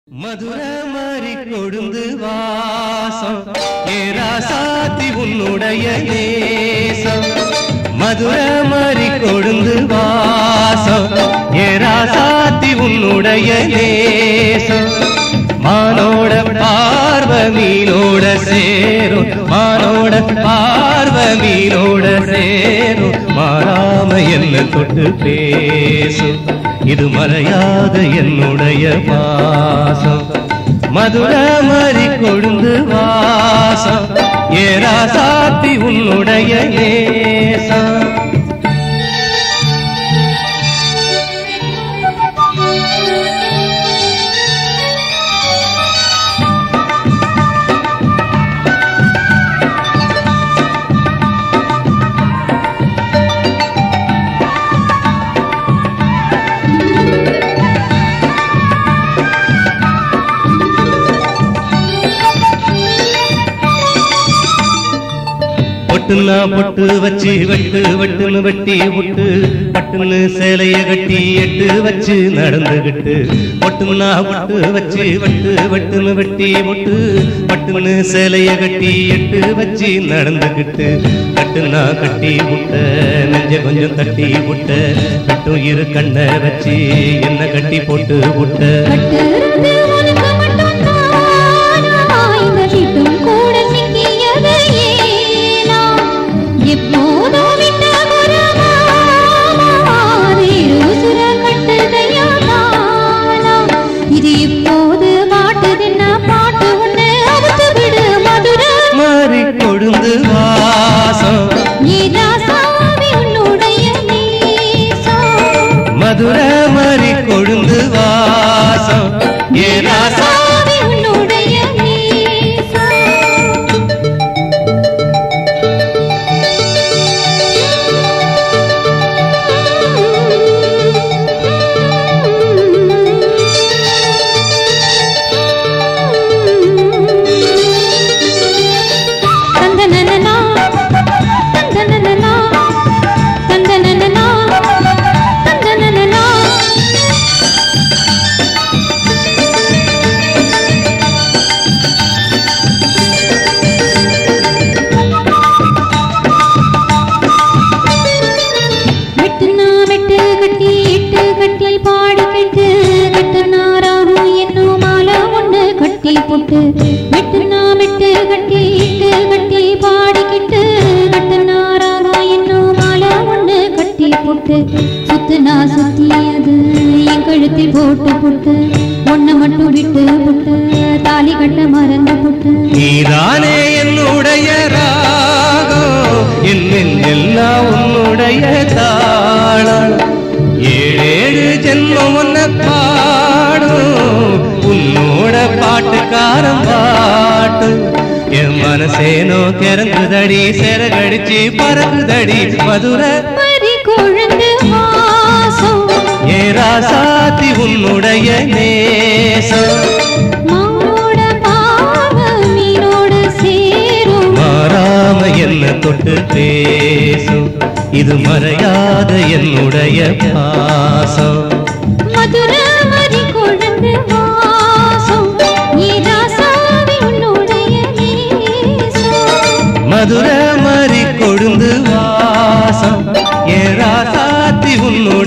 மதுர மாறி கொழுந்து வாசம் ஏராசாத்தி உன்னுடைய நேசம் மதுர மாறி கொழுந்து வாசம் ஏராசாத்தி உன்னுடைய நேசம் மானோட பார்வ மீனோட சேரும் மானோட பார்வ மீனோட சேரும் மாறாம என்ன தொட்டு பேசும் இது மறையாத என்னுடைய பாசம் மதுர மறி கொழுந்து வாசம் ஏராசாத்தி உன்னுடைய நேசம் பொட்டுன்னா பொட்டு வச்சு வெட்டு வெட்டுன்னு வெட்டி விட்டு பட்டுன்னு சேலைய கட்டி எட்டு வச்சு நடந்துகிட்டு பொட்டுன்னா பொட்டு வச்சு வெட்டு வெட்டுன்னு வெட்டி விட்டு பட்டுன்னு சேலைய கட்டி எட்டு வச்சு நடந்துகிட்டு கட்டுனா கட்டி விட்ட நெஞ்ச கொஞ்சம் தட்டி விட்ட கட்டும் இரு கண்ணை வச்சு என்ன கட்டி போட்டு விட்ட கட்டுறது உனக்கு மட்டும்தானா? இந்த வீட்டும் கூட சிக்கியது ஏனா? எப்போதும் விட்ட குரமாமா, வேறு உசுர கட்டுதையா தானா? இது இப்போது மாட்டுதுன்னா பாட்டு ஒண்ணு அவுத்து விடு மதுரை மாறி கொழுந்து வாசம் நீராசாமி உன்னுடைய நேசம் மதுர மறி கொழுந்து வாசம் ஏராசா சாமி உன்னுடைய நேசம் தந்தனனனா தந்தனனனா தந்தனனனா தந்தனனனா வெட்டுனா வெட்டு கட்டி எட்டு கட்டி பாடி கட்டு கட்டுனா ராகு என்னும் மாலை ஒண்ணு கட்டி போட்டு வெட்டுனா வெட்டு கட்டி எட்டு கட்டி பாடி கட்டு கட்டுனா ராகு என்னும் மாலை ஒண்ணு கட்டி போட்டு சுத்துனா சுத்தி அது என் கழுத்தில் போட்டு போட்டு ஒண்ணு மட்டும் விட்டு போட்டு தாலி கட்ட மறந்து போட்டு நீதானே என்னுடைய ராகம் என் நெஞ்செல்லாம் உன்னுடைய தாளம் ஏழேழு ஜென்மம் ஒன்ன பாடும் உன்னோட பாட்டுக்காரன் பாட்டு என் மனசேனோ கிறங்குதடி சிறகடிச்சு பறக்குதடி மதுரை பறி கொழுந்து வாசம் ஏராசாத்தி உன்னுடைய நேசம் மானோட பாவ மீனோடு சேரும் மாறாம என்ன தொட்டு பேசும் இது மறையாத என்னுடைய பாசம் மதுர மறி கொழுந்து வாசம் நீராசாமி உன்னுடைய நேசம் மதுர மறி கொழுந்து வாசம் ஏராசாத்தி உன்னுடைய